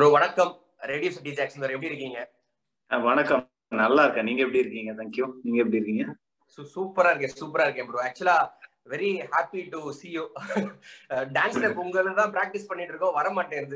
Bro வணக்கம் radio city Jackson sir எப்படி இருக்கீங்க அஹ் வணக்கம் நல்லா இருக்கேன் நீங்க எப்படி இருக்கீங்க தேங்க்யூ நீங்க எப்படி இருக்கீங்க சூப்பரா இருக்கேன் சூப்பரா இருக்கேன் bro actually very happy to see you டான்ஸ்ல உங்களை தான் பிராக்டிஸ் பண்ணிட்டு இருக்கோம் வர மாட்டேங்குது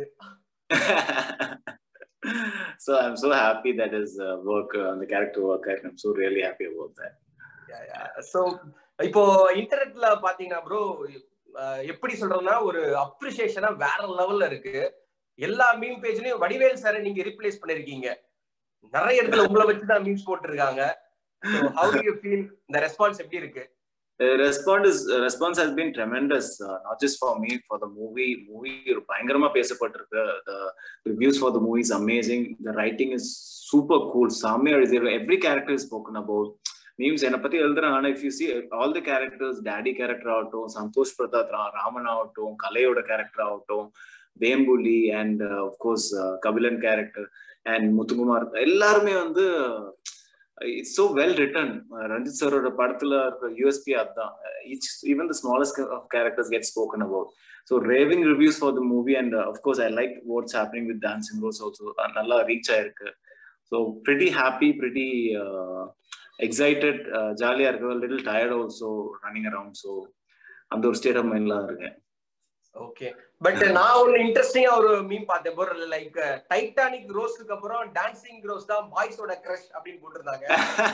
so i'm so happy that is uh, work uh, on the character work i'm so really happy about that so இப்போ இன்டர்நெட்ல பாத்தீங்கன்னா ப்ரோ எப்படி சொல்றதுன்னா ஒரு அப்ரிசியேஷனா வேற லெவல்ல இருக்கு எல்லா மீம் பேஜ்லயும் வடிவேல் சாரை நீங்க ரீப்ளேஸ் பண்ணிருக்கீங்க நிறைய இடத்துல உங்களை வச்சு தான் மீம்ஸ் போட்டிருக்காங்க ஹவு டு யூ ஃபீல் இந்த ரெஸ்பான்ஸ் எப்படி இருக்கு The response is uh, response has been tremendous uh, not just for me for the movie movie பயங்கரமா பேசப்பட்டிருக்கு the reviews for the movie is amazing the writing is super cool செம்மையா எழுதி every character is spoken about memes என்னை பத்தி எழுதுறேன் ஆனா if you see all the characters daddy character ஆகட்டும் சந்தோஷ் பிரதாப் ராமன் ஆகட்டும் கலையோட கேரக்டர் ஆகட்டும் Vembuli and of course Kabilan character and Muthukumar எல்லாருமே வந்து it's so well written Ranjith சரோட படத்துல இருக்க யூஎஸ்பி அதுதான் each even the smallest of characters get spoken about so raving reviews for the movie and of course I like what's happening with dancing rose also நல்லா reach ஆயிருக்கு so pretty happy pretty excited ஜாலியா இருக்கு little tired also running around so அந்த ஒரு state of மைண்ட்ல இருக்கேன் okay but நான் ஒன்னு இன்ட்ரெஸ்டிங்கா ஒரு மீம் பார்த்தேன் ப்ரோ லைக் டைட்டானிக் ரோஸ்க்கு அப்புறம் டான்சிங் ரோஸ் தான் பாய்ஸோட கிரஷ் அப்படின்னு போட்டிருந்தாங்க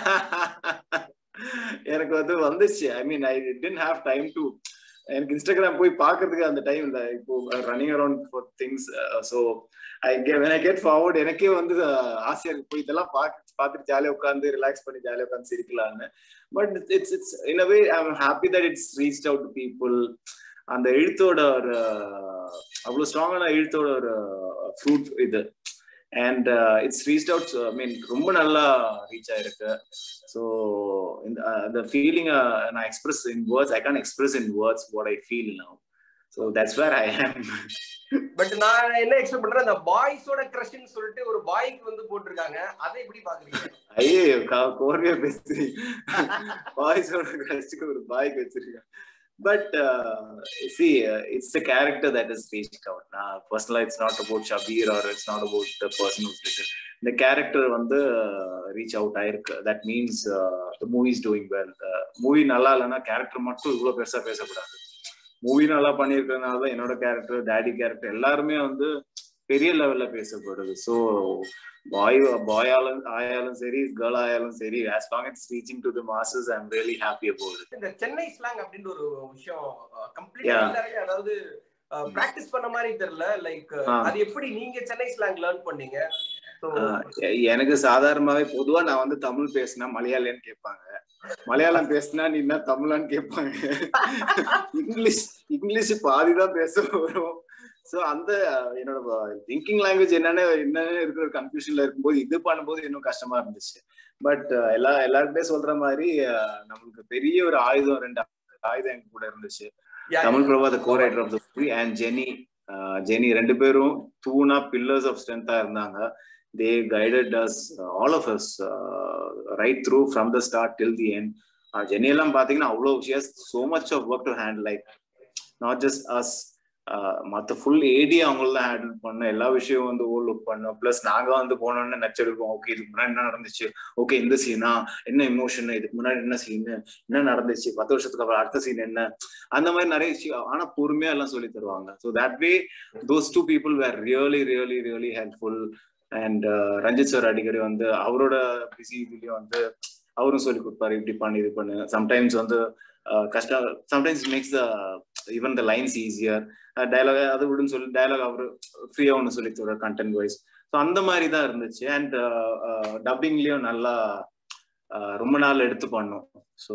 எனக்கு வந்து வந்துச்சு I mean I tend have time to எனக்கு இன்ஸ்டாகிராம் போய் பாக்குறதுக்கு அந்த டைம் இல்ல இப்போ running around for things so I when I get forward எனக்கே வந்து ஆசையா இருக்கு போய் இதெல்லாம் பார்த்து பார்த்துட்டு ஜாலியாக உட்காந்து ரிலாக்ஸ் பண்ணி ஜாலியாக உட்காந்து சிரிக்கலாம்னு but it's it's in a way I am happy that it's reach out to people அந்த எழுத்தோட ஒரு அவ்வளவு ஸ்ட்ராங்கான எழுத்தோட ஒரு ஃப்ரூட் இது and it's reach out I mean ரொம்ப நல்லா ரீச் ஆயிருக்கு ஸோ இந்த ஃபீலிங் நான் express in words I can express in words what I feel now so that's where I am but நான் என்ன எக்ஸ்பெக்ட் பண்றேன் அந்த பாய்ஸோட கிரஷ்னு சொல்லிட்டு ஒரு பாய்க்கு வந்து போட்டிருக்காங்க அதை எப்படி பாக்குறீங்க ஐயோ கோர்வையா பேசுறீங்க பாய்ஸோட கிரஷ்க்கு ஒரு பாய்க்கு வச்சிருக்கேன் but uh, see uh, it's the character that is reached out now personally it's not about shabir or it's not about the person who's written the character வந்து ரீச் அவுட் ஆயிருக்கு that means the movie is doing well movie நல்லா இல்லைன்னா character மட்டும் இவ்வளவு பெருசா பேசக்கூடாது movie நல்லா பண்ணியிருக்கிறதுனால தான் என்னோட கேரக்டர் டேடி கேரக்டர் எல்லாருமே வந்து பெரிய லெவல்ல பேசப்படுது ஸோ பாய் பாயாலும் ஆயாலும் சரி கேர்ள் ஆயாலும் சரி as long it's reaching to the masses I am really happy about இந்த சென்னை ஸ்லாங் அப்படின்ற ஒரு விஷயம் கம்ப்ளீட்டா எல்லாரும் அதாவது பிராக்டிஸ் பண்ண மாதிரி தெரியல லைக் அது எப்படி நீங்க சென்னை ஸ்லாங் லேர்ன் பண்ணீங்க எனக்கு சாதாரணமாவே பொதுவா நான் வந்து தமிழ் பேசினா மலையாளின்னு கேட்பாங்க மலையாளம் பேசினா நீ என்ன தமிழான்னு கேட்பாங்க இங்கிலீஷ் இங்கிலீஷ் பாதிதான் பேச வரும் சோ அந்த என்னோட திங்கிங் லாங்குவேஜ் என்னன்னு என்னன்னு இருக்கிற கன்ஃபியூஷன்ல இருக்கும்போது இது பண்ணும்போது இன்னும் கஷ்டமா இருந்துச்சு பட் எல்லா எல்லாருக்கிட்டே சொல்ற மாதிரி நம்மளுக்கு பெரிய ஒரு ஆயுதம் ரெண்டு ஆயுதம் எங்க கூட இருந்துச்சு Tamil Prabha the co writer of the movie and Jeni Jeni ரெண்டு பேரும் தூணா பில்லர்ஸ் ஆஃப் ஸ்ட்ரென்த்தா இருந்தாங்க they guided us all of us right through from the start till the end Jeni எல்லாம் பாத்தீங்கன்னா அவ்வளோ she's so much of work to hand like not just as மற்ற full AD அவங்கள ஹேண்டில் பண்ண எல்லா விஷயம் வந்து ஓவர் லுக் பண்ணோம் பிளஸ் நாங்க வந்து போனோம்னு நச்செடுப்போம் ஓகே இதுக்கு முன்னாடி என்ன நடந்துச்சு ஓகே இந்த சீனா என்ன இமோஷன் இதுக்கு முன்னாடி என்ன சீன் என்ன நடந்துச்சு பத்து வருஷத்துக்கு அப்புறம் அடுத்த சீன் என்ன அந்த மாதிரி நிறைய விஷயம் ஆனா பொறுமையா எல்லாம் சொல்லி தருவாங்க so that way those two people were really really really helpful and Ranjith sir அடிக்கடி வந்து அவரோட பிஸி இதுலயும் வந்து அவரும் சொல்லி கொடுப்பாரு இப்படி பண்ணு இது பண்ணு சம்டைம்ஸ் வந்து கஷ்டம் sometimes makes the even the lines easier dialogue அது விடுன்னு சொல்லி டயலாக் அவர் ஃப்ரீயா ஒன்று சொல்லி தருவார் கண்டென்ட் வைஸ் ஸோ அந்த மாதிரி தான் இருந்துச்சு அண்ட் டப்பிங்லயும் நல்லா ரொம்ப நாள் எடுத்து பண்ணோம் ஸோ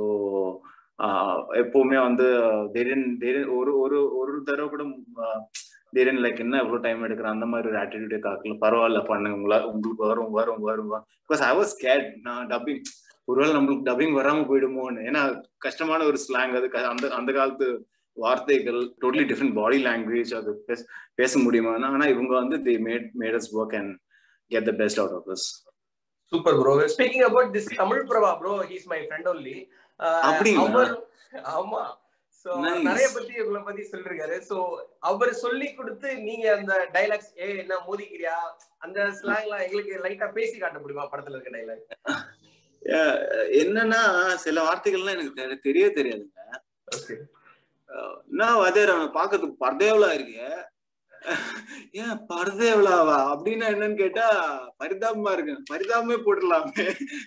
எப்பவுமே வந்து ஒரு ஒரு ஒரு தடவை கூட தேரன் லைக் என்ன எவ்வளவு டைம் எடுக்கிற அந்த மாதிரி ஒரு ஆட்டிடியூடே காக்கல பரவாயில்ல பண்ணுங்க உங்களா உங்களுக்கு வரும் வரும் வரும் பிகாஸ் ஐ வாஸ் கேட் நான் டப்பிங் ஒருவேளை நம்மளுக்கு டப்பிங் வராம போயிடுமோன்னு ஏன்னா கஷ்டமான ஒரு ஸ்லாங் அது அந்த அந்த காலத்து வார்த்தைகள் டோட்டலி டிஃப்ரெண்ட் பாடி லாங்குவேஜ் அது பேச முடியுமா ஆனா இவங்க வந்து the made made us work and get the best out of this super bro speaking about this Tamil Prabha bro he's my friend only அப்படிங்களா ஆமா சோ சோ நிறைய பத்தி உங்களை பத்தி சொல்லிருக்காரு சோ அவர் சொல்லி கொடுத்து நீங்க அந்த டைலாக்ஸ் ஏ என்ன மோதிக்கிறியா அந்த ஸ்லாங்லாம் எங்களுக்கு லைட்டா பேசி காட்ட முடியுமா படத்துல இருக்க டைலாக் என்னன்னா சில வார்த்தைகள்லாம் எனக்கு தெரிய தெரியாதுங்க நான் அதே பாக்கிறதுக்கு பர்தேவலா இருக்கு ஏன் பர்தேவலாவா அப்படின்னா என்னன்னு கேட்டா பரிதாபமா இருக்கு பரிதாபமே போட்டுடலாமே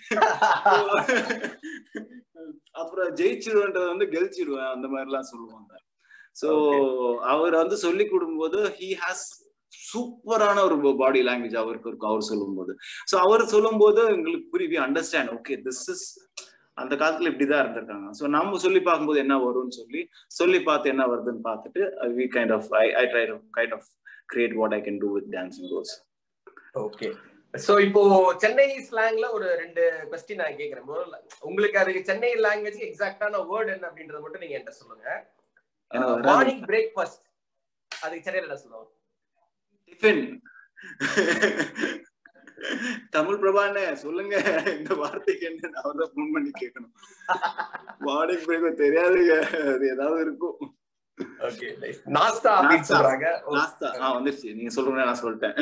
அப்புறம் ஜெயிச்சிருவேன்றது வந்து கெலிச்சிருவேன் அந்த மாதிரி எல்லாம் சொல்லுவாங்க சோ அவர் வந்து சொல்லி கொடுக்கும்போது ஹி ஹாஸ் சூப்பரான ஒரு பாடி லாங்குவேஜ் அவருக்கு இருக்கும் அவர் சொல்லும் போது சோ அவர் சொல்லும் போது எங்களுக்கு புரிவி அண்டர்ஸ்டாண்ட் ஓகே திஸ் இஸ் அந்த காலத்துல இப்படிதான் இருந்திருக்காங்க சோ நம்ம சொல்லி பார்க்கும்போது என்ன வரும்னு சொல்லி சொல்லி பார்த்து என்ன வருதுன்னு பார்த்துட்டு we kind of I I try kind of create what I can do with dancing rose okay so இப்போ சென்னை ஸ்லாங்ல ஒரு ரெண்டு கொஸ்டின் நான் கேக்குறேன் உங்களுக்கு அதுக்கு சென்னை லாங்குவேஜ் எக்ஸாக்டான வேர்ட் என்ன அப்படின்றத மட்டும் நீங்க என்கிட்ட சொல்லுங்க மார்னிங் பிரேக்ஃபாஸ்ட் அதுக்கு சென்னையில என்ன சொல்லுவாங்க டிஃபன் தமிழ் பிரபானே சொல்லுங்க இந்த வார்த்தைக்கு என்ன அவர் தான் ஃபோன் பண்ணி கேட்கணும் மார்னிங் பிரேக் தெரியாதுங்க அது ஏதாவது இருக்கும் ஓகே நாஸ்தா அப்படின்னு சொல்றாங்க நாஸ்தா ஆ வந்துருச்சு நீங்க சொல்றீங்க நான் சொல்லிட்டேன்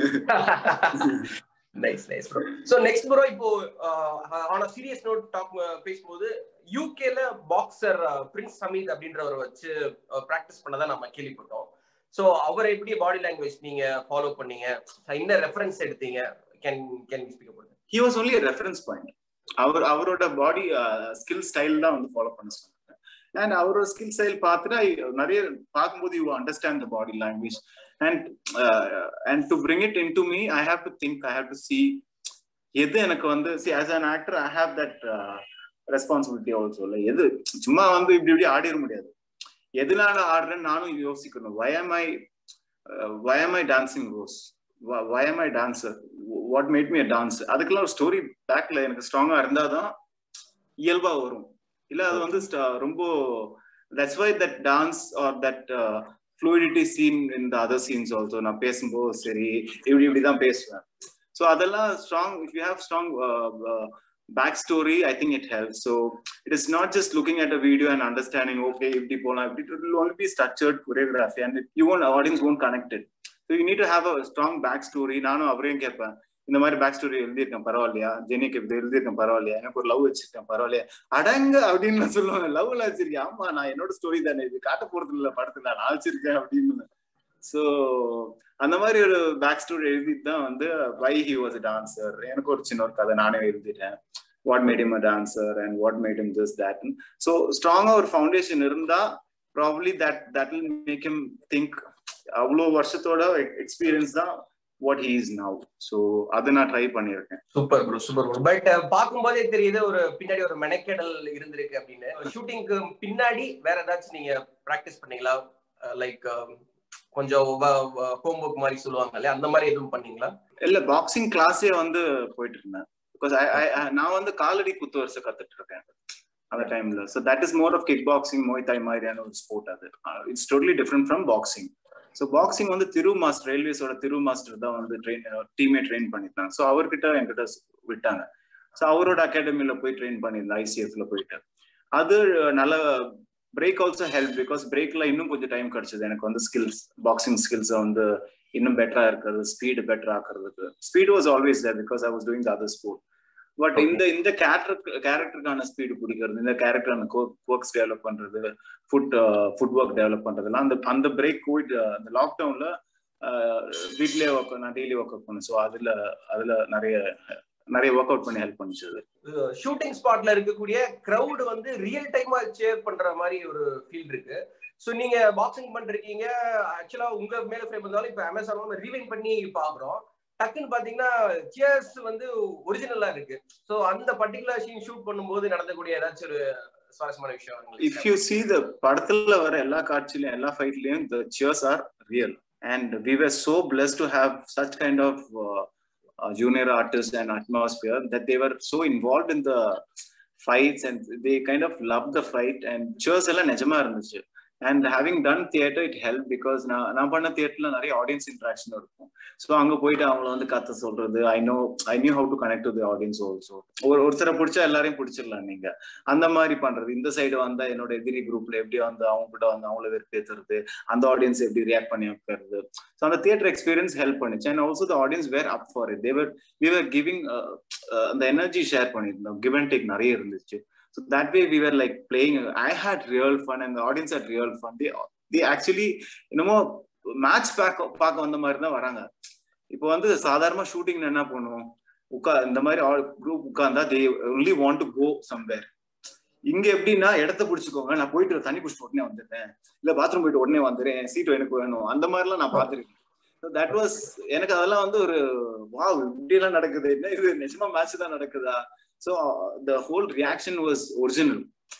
nice nice bro so next bro இப்போ ஆன் சீரியஸ் நோட் டாக் பேசும்போது யூகேல பாக்ஸர் பிரின்ஸ் சமீத் அப்படின்றவரை வச்சு பிராக்டிஸ் பண்ணதா நம்ம கேள்விப்பட்டோம் சோ அவரை எப்படி பாடி லாங்குவேஜ் நீங்க ஃபாலோ பண்ணீங்க என்ன ரெஃபரன்ஸ் எடுத்தீங்க can can speak about he was only reference point அவர் அவரோட பாடி ஸ்கில் ஸ்டைல் தான் வந்து ஃபாலோ பண்ண சொன்னாங்க அண்ட் அவரோட ஸ்கில் ஸ்டைல் பார்த்துட்டு நிறைய பார்க்கும்போது you understand the body language and and to bring it in to me I have to think I have to see எது எனக்கு வந்து see as an actor I have that responsibility also இல்லை எது சும்மா வந்து இப்படி இப்படி ஆடிட முடியாது எதனால ஆடுறேன்னு நானும் யோசிக்கணும் why am I why am I dancing rose why am I dancer what made me dance அதுக்கெல்லாம் ஒரு ஸ்டோரி பேக்ல எனக்கு ஸ்ட்ராங்கா இருந்தாதான் இயல்பா வரும் இல்ல அது வந்து ரொம்ப that's why that dance or that fluidity seen in the other scenes also நான் பேசும்போது சரி இப்படி இப்படிதான் பேசுவேன் ஸோ அதெல்லாம் strong if you have strong back story I think it help so it is not just looking at a video and understanding okay இப்படி போகலாம் இப்படி it will only be structured choreography and you won't audience won't connected so you need to have a strong back story நானும் அவரையும் கேட்பேன் இந்த மாதிரி back story எழுதியிருக்கேன் பரவாயில்லையா ஜெனிக்கு இது எழுதியிருக்கேன் பரவாயில்லையா எனக்கு ஒரு லவ் வச்சிருக்கேன் பரவாயில்லையா அடங்க அப்படின்னு நான் சொல்லுவேன் லவ்ல வச்சிருக்கேன் ஆமா நான் என்னோட ஸ்டோரி தானே இது காட்ட போறது இல்ல படத்துல நான் வச்சிருக்கேன் அப்படின்னு ஸோ அந்த மாதிரி ஒரு பேக் ஸ்டோரி எழுதிட்டு தான் வந்து வை ஹி வாஸ் டான்சர் எனக்கு ஒரு சின்ன ஒரு கதை நானே எழுதிட்டேன் what made him a dancer and what made him this that so ஸ்ட்ராங்கா ஒரு ஃபவுண்டேஷன் இருந்தா probably that that will make him think அவ்வளோ வருஷத்தோட எக்ஸ்பீரியன்ஸ் தான் what he is now so அதை நான் ட்ரை பண்ணியிருக்கேன் super bro super bro but பார்க்கும்போதே தெரியுது ஒரு பின்னாடி ஒரு மெனக்கெடல் இருந்திருக்கு அப்படின்னு ஷூட்டிங்க்கு பின்னாடி வேற ஏதாச்சும் நீங்க பிராக்டிஸ் பண்ணீங்களா லைக் கொஞ்சம் ஹோம் ஒர்க் மாதிரி சொல்லுவாங்க இல்லையா அந்த மாதிரி எதுவும் பண்ணீங்களா இல்ல பாக்ஸிங் கிளாஸே வந்து போயிட்டு இருந்தேன் பிகாஸ் நான் வந்து காலடி குத்து வருஷம் கத்துட்டு இருக்கேன் அந்த டைம்ல so that is more of kick boxing Muay Thai மாதிரியான ஒரு ஸ்போர்ட் அது it's totally different from boxing so boxing வந்து திரு மாஸ்டர் ரயில்வேஸோட திரு மாஸ்டர் தான் வந்து ட்ரெயின் டீமே ட்ரெயின் பண்ணிருந்தாங்க ஸோ அவர்கிட்ட என்கிட்ட விட்டாங்க ஸோ அவரோட அகாடமியில போய் ட்ரெயின் பண்ணியிருந்தேன் ஐசிஎஃப்ல போயிட்டு அது நல்ல பிரேக் ஆல்சோ ஹெல்ப் பிகாஸ் பிரேக்ல இன்னும் கொஞ்சம் டைம் கிடைச்சது எனக்கு வந்து ஸ்கில்ஸ் பாக்ஸிங் ஸ்கில்ஸ் வந்து இன்னும் பெட்டரா இருக்கிறது ஸ்பீடு பெட்டர் ஆக்குறதுக்கு speed was always there because I was doing the other sport but இந்த இந்த கேரக்டர் கேரக்டருக்கான ஸ்பீடு பிடிக்கிறது இந்த கேரக்டரான ஒர்க்ஸ் டெவலப் பண்றது ஃபுட் ஃபுட் ஒர்க் டெவலப் பண்றதுலாம் அந்த அந்த பிரேக் கோவிட் அந்த லாக்டவுன்ல வீட்லயே ஒர்க் நான் டெய்லி ஒர்க் அவுட் பண்ணேன் ஸோ அதுல அதுல நிறைய நிறைய ஒர்க் அவுட் பண்ணி ஹெல்ப் பண்ணுச்சு அது ஷூட்டிங் ஸ்பாட்ல இருக்கக்கூடிய கிரவுட் வந்து ரியல் டைமா சேர் பண்ற மாதிரி ஒரு ஃபீல் இருக்கு சோ நீங்க பாக்ஸிங் பண்றீங்க ஆக்சுவலா உங்க மேல ஃப்ரேம் இருந்தாலும் இப்ப அமேசான் ரீவைன் பண்ணி பாக்குறோம் டக்குன்னு பாத்தீங்கன்னா சியர்ஸ் வந்து ஒரிஜினலா இருக்கு சோ அந்த பர்டிகுலர் சீன் ஷூட் பண்ணும்போது நடந்தக்கூடிய ஏதாச்சும் ஒரு சுவாரஸ்யமான விஷயம் இஃப் யூ சி த படத்துல வர எல்லா காட்சியிலும் எல்லா ஃபைட்லயும் the cheers are real and we were so blessed to have such kind of junior artist and atmosphere that they were so involve in the fights and they kind of love the fight and cheers எல்லாம் நிஜமா இருந்துச்சு and having done theatre it help because நான் நான் பண்ண தியேட்டர்ல நிறைய audience interaction இருக்கும் so அங்க போயிட்டு அவங்கள வந்து கத்த சொல்றது I know I knew how to connect to the audience also ஒரு ஒருத்தரை பிடிச்சா எல்லாரையும் பிடிச்சிடலாம் நீங்க அந்த மாதிரி பண்றது இந்த சைடு வந்தா என்னோட எதிரி குரூப்ல எப்படி வந்து அவங்க கிட்ட வந்து அவங்கள வெறுப்பேத்துறது அந்த ஆடியன்ஸ் எப்படி ரியாக்ட் பண்ணி வைக்கிறது ஸோ அந்த தியேட்டர் எக்ஸ்பீரியன்ஸ் ஹெல்ப் பண்ணுச்சு and also the audience were up for it they were we were giving அந்த எனர்ஜி ஷேர் பண்ணியிருந்தோம் கிவ் அண்ட் டேக் நிறைய இருந்துச்சு so that way we were like playing I had real fun and audience had real fun the the actually என்னமோ match பார்க்க பார்க்க வந்த மாதிரி தான் வராங்க இப்போ வந்து சாதாரண ஷூட்டிங் என்ன பண்ணுவோம் உட்கா இந்த மாதிரி குரூப் உட்கார்ந்தா they only want to go somewhere இங்க எப்படின்னா இடத்த பிடிச்சிக்கோங்க நான் போயிட்டு தண்ணி குடிச்சிட்டு உடனே வந்துடுறேன் இல்ல பாத்ரூம் போயிட்டு உடனே வந்துடுறேன் சீட் எனக்கு வேணும் அந்த மாதிரிலாம் நான் பார்த்துருக்கேன் தட் வாஸ் எனக்கு அதெல்லாம் வந்து ஒரு வா இப்படி எல்லாம் நடக்குது என்ன இது நிஜமா மேட்ச் தான் நடக்குதா so the whole reaction was original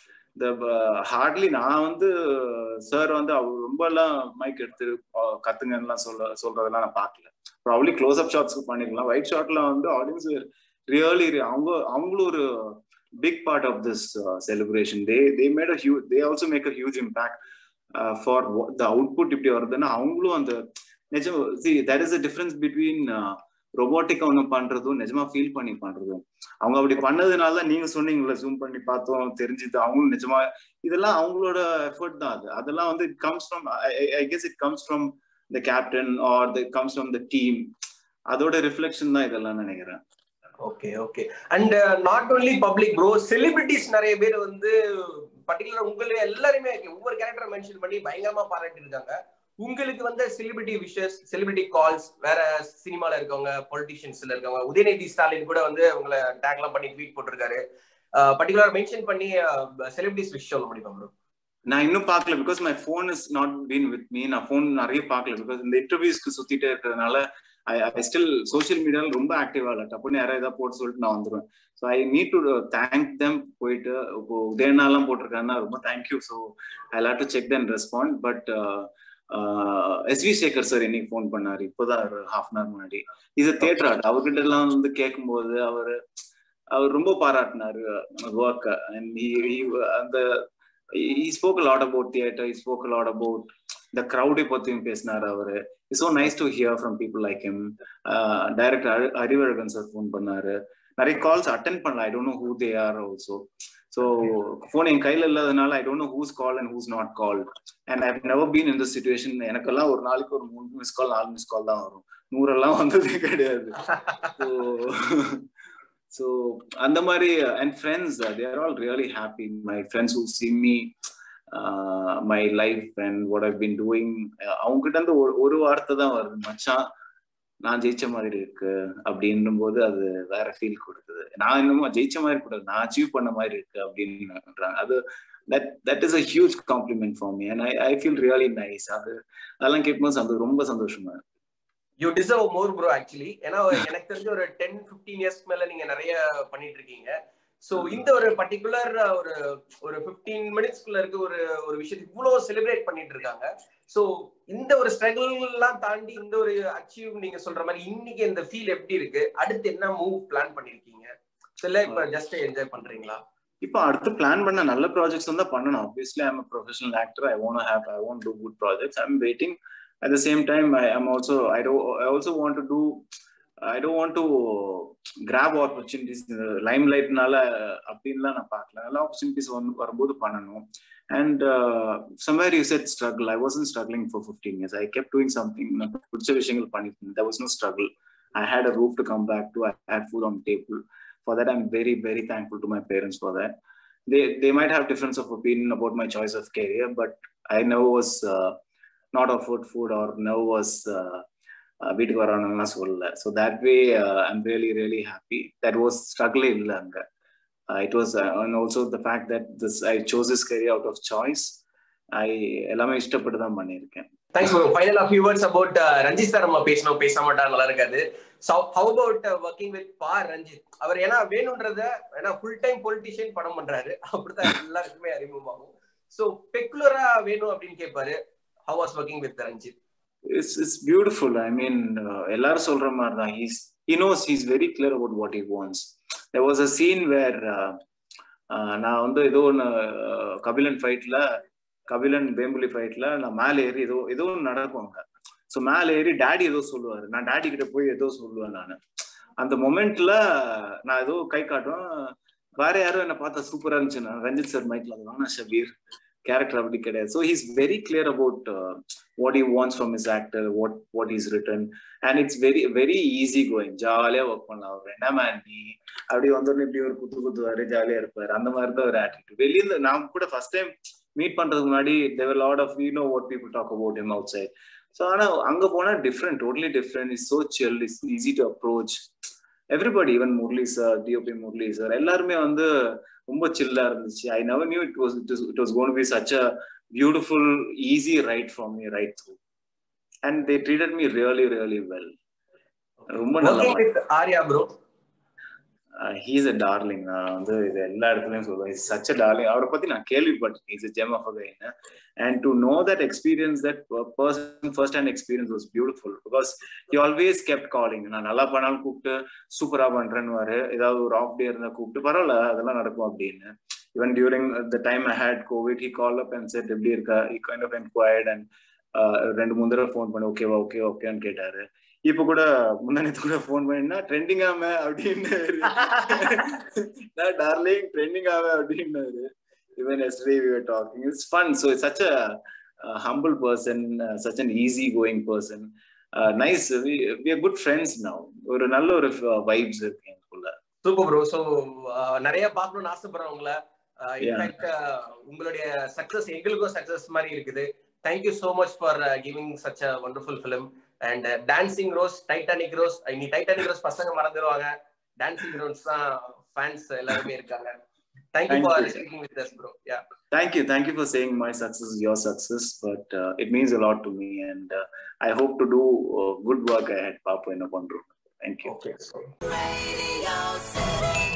the hardly நான் வந்து சார் வந்து அவர் ரொம்ப எல்லாம் மைக் எடுத்து கத்துங்கலாம் சொல்ல சொல்றதெல்லாம் நான் பார்க்கல ப்ராப்ளி க்ளோஸ் அப் ஷாட்ஸ்க்கு பண்ணிக்கலாம் ஒயிட் ஷாட்ல வந்து ஆடியன்ஸ் ரியலி அவங்க அவங்களும் ஒரு big part of this celebration they they made a hue they also make a huge impact for the output இப்படி வருதுன்னா அவங்களும் அந்த நிஜம் see that is a difference between ரொபோட்டிக்கா ஒன்று பண்றதும் நிஜமா ஃபீல் பண்ணி பண்றதும் அவங்க அப்படி பண்ணதுனால நீங்க சொன்னீங்கல்ல ஜூம் பண்ணி பார்த்தோம் தெரிஞ்சுது அவங்களும் நிஜமா இதெல்லாம் அவங்களோட எஃபர்ட் தான் அது அதெல்லாம் வந்து it comes from I guess it comes from the captain or the comes from the team அதோட ரிஃப்ளெக்ஷன் தான் இதெல்லாம் நினைக்கிறேன் okay okay and not only public bro celebrities நிறைய பேர் வந்து பர்டிகுலர் உங்களே எல்லாருமே ஒவ்வொரு கேரக்டரை மென்ஷன் பண்ணி பயங்கரமா பாராட்டி இருக்காங்க உங்களுக்கு வந்து செலிபிரிட்டி விஷஸ் செலிபிரிட்டி கால்ஸ் வேற சினிமால இருக்கவங்க பொலிட்டிஷியன்ஸ்ல இருக்கவங்க உதயநிதி ஸ்டாலின் கூட வந்து உங்களை டேக் எல்லாம் பண்ணி ட்வீட் போட்டிருக்காரு பர்டிகுலர் மென்ஷன் பண்ணி செலிபிரிட்டிஸ் விஷ் சொல்ல முடியுமா ப்ரோ நான் இன்னும் பார்க்கல because my phone is not been with me நான் ஃபோன் நிறைய பார்க்கல பிகாஸ் இந்த இன்டர்வியூஸ்க்கு சுத்திட்டே இருக்கிறதுனால ஐ ஐ ஸ்டில் சோஷியல் மீடியாவில் ரொம்ப ஆக்டிவா இல்லை டப்புன்னு யாராவது ஏதாவது போட்டு சொல்லிட்டு நான் வந்துடுவேன் so I need to thank them போயிட்டு இப்போ உதயநாள்லாம் போட்டிருக்காங்கன்னா ரொம்ப thank you so I lot to check then respond but S V Shekhar sir இன்னைக்கு ஃபோன் பண்ணாரு இப்போதான் ஒரு ஹாஃப் அன் ஹவர் முன்னாடி இது தேட்டர் ஆர்ட் அவர்கிட்ட எல்லாம் வந்து கேட்கும்போது அவர் அவர் ரொம்ப பாராட்டினாரு ஒர்க் அண்ட் அந்த he spoke a lot about theater he spoke a lot about the crowd பத்தியும் பேசினாரு அவரு it's so nice to hear from people like him director Arivazhagan sir phone பண்ணாரு நிறைய கால்ஸ் அட்டன் பண்ணல I don't know who they are also so phone என் கையில இல்லாதனால I don't know who's call and who's not call and I never been in the situation எனக்கெல்லாம் ஒரு நாளைக்கு ஒரு மூணு மிஸ் கால் நாலு மிஸ் கால் தான் வரும் நூறெல்லாம் வந்ததே கிடையாது ஸோ ஸோ அந்த மாதிரி and friends they're all really happy my friends who see me my life and what I been doing அவங்க கிட்ட இருந்து ஒரு வார்த்தை தான் வருது மச்சான் நான் ஜெயிச்ச மாதிரி இருக்கு அப்படின்னும் போது அது வேற ஃபீல் கொடுக்குது நான் இன்னமும் ஜெயிச்ச மாதிரி கூட நான் அச்சீவ் பண்ண மாதிரி இருக்கு அப்படின்றாங்க அது that that is a huge compliment for me and I I feel really nice அது அதெல்லாம் கேட்கும்போது அது ரொம்ப சந்தோஷமா இருக்கு you deserve more bro actually ஏன்னா எனக்கு தெரிஞ்ச ஒரு டென் பிப்டீன் இயர்ஸ்க்கு மேல நீங்க நிறைய பண்ணிட்டு இருக்கீங்க சோ இந்த ஒரு பர்டிகுலர் ஒரு ஒரு பிப்டீன் மினிட்ஸ்க்குள்ள இருக்க ஒரு ஒரு விஷயத்தை இவ்வளவு செலிப்ரேட் பண்ணிட்டு இருக்காங்க சோ இந்த ஒரு ஸ்ட்ரகிள் எல்லாம் தாண்டி இந்த ஒரு அச்சீவ் நீங்க சொல்ற மாதிரி இன்னைக்கு இந்த ஃபீல் எப்படி இருக்கு அடுத்து என்ன மூவ் பிளான் பண்ணிருக்கீங்க இல்ல இப்ப ஜஸ்ட் என்ஜாய் பண்றீங்களா இப்போ அடுத்து பிளான் பண்ண நல்ல ப்ராஜெக்ட்ஸ் தான் பண்ணணும் obviously I'm professional actor I want have I want to good projects I'm waiting at the same time i am also i don't i also want to do i don't want to grab opportunities லைம்லைட்னால அப்படின்லாம் நான் பார்க்கல நல்ல opportunities வந்து வரும்போது பண்ணணும் and somewhere you said struggle I wasn't struggling for fifteen years I kept doing something நான் பிடிச்ச விஷயங்கள் பண்ணிட்டு there was no struggle i had a roof to come back to i had food on the table for that i'm very very thankful to my parents for that they they might have difference of opinion about my choice of career but i never was uh, not offered food or no was வீட்டுக்கு வரணும்லாம் சொல்லல so that way I'm really really happy that was ஸ்ட்ரகிளே இல்லை அங்கே it was and also the fact that this I chose is career out of choice I எல்லாமே இஷ்டப்பட்டு தான் பண்ணியிருக்கேன் thanks bro final of words about Ranjith sir நம்ம பேசணும் பேச மாட்டா நல்லா இருக்காது ஹவு அபவுட் ஒர்க்கிங் வித் பா ரஞ்சித் அவர் ஏன்னா வேணும்ன்றத ஏன்னா ஃபுல் டைம் பொலிட்டிஷியன் படம் பண்றாரு அப்படித்தான் எல்லாருக்குமே அறிமுகமாகும் ஸோ பெக்குலரா வேணும் அப்படின்னு கேட்பாரு how was working with Ranjith it's it's beautiful I mean எல்லாரும் சொல்ற மாதிரி தான் he's he knows he's very clear about what he wants there was a scene where நான் வந்து ஏதோ ஒன்று கபிலன் ஃபைட்ல கபிலன் வேம்புலி ஃபைட்ல நான் மேல ஏறி ஏதோ ஏதோ ஒண்ணு நடக்குவாங்க ஸோ மேல ஏறி டாடி ஏதோ சொல்லுவாரு நான் டாடி கிட்ட போய் ஏதோ சொல்லுவேன் நான் அந்த மொமெண்ட்ல நான் ஏதோ கை காட்டுவேன் வேற யாரும் என்ன பார்த்தா சூப்பரா இருந்துச்சு நான் ரஞ்சித் சார் மைக்ல அது வாங்க ஷபீர் கேரக்டர் அப்படி கிடையாது so he's very clear about what he wants from is actor what what is written and it's very very easy going ஜாலியா ஒர்க் பண்ணலாம் அவர் என்ன மேன் நீ அப்படி வந்தோடனே இப்படி ஒரு குத்து குத்துவாரு ஜாலியா இருப்பாரு அந்த மாதிரி தான் ஒரு ஆட்டிடியூட் வெளியில நான் கூட ஃபர்ஸ்ட் டைம் மீட் பண்றதுக்கு முன்னாடி there were lot of you know what people talk about him outside so ஆனா அங்க போனா different totally different is so chill is easy to approach everybody even Murali sir DOP Murali sir எல்லாருமே வந்து ரொம்ப சில்லா இருந்துச்சு I never knew it was it was gonna be such a beautiful easy ride from me right through and they treated me really really well ரொம்ப நல்லா Arya bro he's a darling நான் வந்து இது எல்லா இடத்துலயும் சொல்லுவேன் இஸ் சச் அ டார்லிங் அவரை பத்தி நான் கேள்விப்பட்டேன் is gem of again and to know that experience that person first hand experience was beautiful because he always kept calling நான் நல்லா பண்ணாலும் கூப்பிட்டு சூப்பரா பண்றேன்னு ஏதாவது ஒரு ஆஃப் டே இருந்தா கூப்பிட்டு பரவாயில்ல அதெல்லாம் நடக்கும் அப்படின்னு even during the time I had covid he call up and said எப்படி இருக்கா he kind of enquired and ரெண்டு மூணு தடவை ஃபோன் பண்ணி ஓகேவா ஓகே ஓகேன்னு கேட்டாரு இப்ப கூட முந்தானத்து கூட போன் பண்ணினா ட்ரெண்டிங் ஆம அப்படின்னாரு டார்லிங் ட்ரெண்டிங் ஆம அப்படின்னாரு even yesterday we were talking it's fun so such a humble person such an easy going person nice we are good friends now ஒரு நல்ல ஒரு வைப்ஸ் இருக்கு எனக்குள்ள சூப்பர் ப்ரோ ஸோ நிறைய பார்க்கணும்னு ஆசைப்படுறவங்கள இன்ஃபேக்ட் உங்களுடைய சக்சஸ் எங்களுக்கும் சக்சஸ் மாதிரி இருக்குது thank you so much for giving such a wonderful film and dancing Rose Titanic Rose இனி டைட்டானிக் ரோஸ் பசங்க மறந்துடுவாங்க டான்சிங் ரோஸ் தான் ஃபேன்ஸ் எல்லாருமே இருக்காங்க thank you for speaking with us bro yeah thank you thank you for saying my success is your success but uh, it means a lot to me and uh, i hope to do uh, good work ahead papa in a thank you okay so. Radio City.